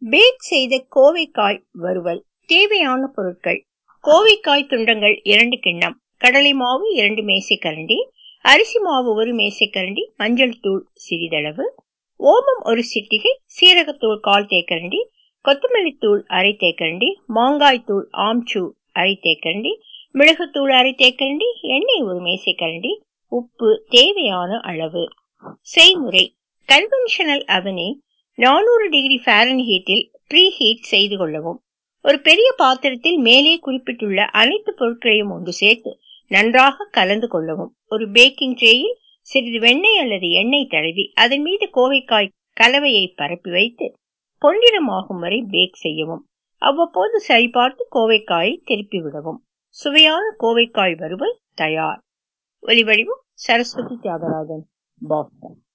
back செய்த கோவைக்காய் வறுவல் தேவையான பொருட்கள் கோவைக்காய் துண்டங்கள் இரண்டு கிண்ணம் கடலை மாவு இரண்டு மேசைக்கரண்டி அரிசி மாவு ஒரு மேசைக்கரண்டி மஞ்சள் தூள் சிறிதளவு ஓமம் ஒரு சிட்டிகை சீரகத்தூள் கால் தேக்கரண்டி கொத்தமல்லி தூள் அரை தேக்கரண்டி மாங்காய் தூள் ஆம்ச்சூர் அரை தேக்கரண்டி மிளகுத்தூள் அரை தேக்கரண்டி எண்ணெய் ஒரு மேசைக்கரண்டி உப்பு தேவையான அளவு செய்முறை கன்வென்ஷனல் அவனை நானூறு டிகிரி ஃபாரன்ஹீட்டில் ப்ரீ ஹீட் செய்து கொள்ளவும் ஒரு பெரிய பாத்திரத்தில் மேலே குறிப்பிட்டுள்ள அனைத்து பொருட்களையும் ஒன்று சேர்த்து நன்றாக கலந்து கொள்ளவும் ஒரு பேக்கிங் ட்ரேயில் சிறிது வெண்ணெய் அல்லது எண்ணெய் தடவி அதன் மீது கோவைக்காய் கலவையை பரப்பி வைத்து பொன்னிறமாகும் வரை பேக் செய்யவும் அவ்வப்போது சரிபார்த்து கோவைக்காயை திருப்பி விடவும் சுவையான கோவைக்காய் வறுவல் தயார் ஒலிவடிவம் சரஸ்வதி தியாகராஜன் பாஸ்டன்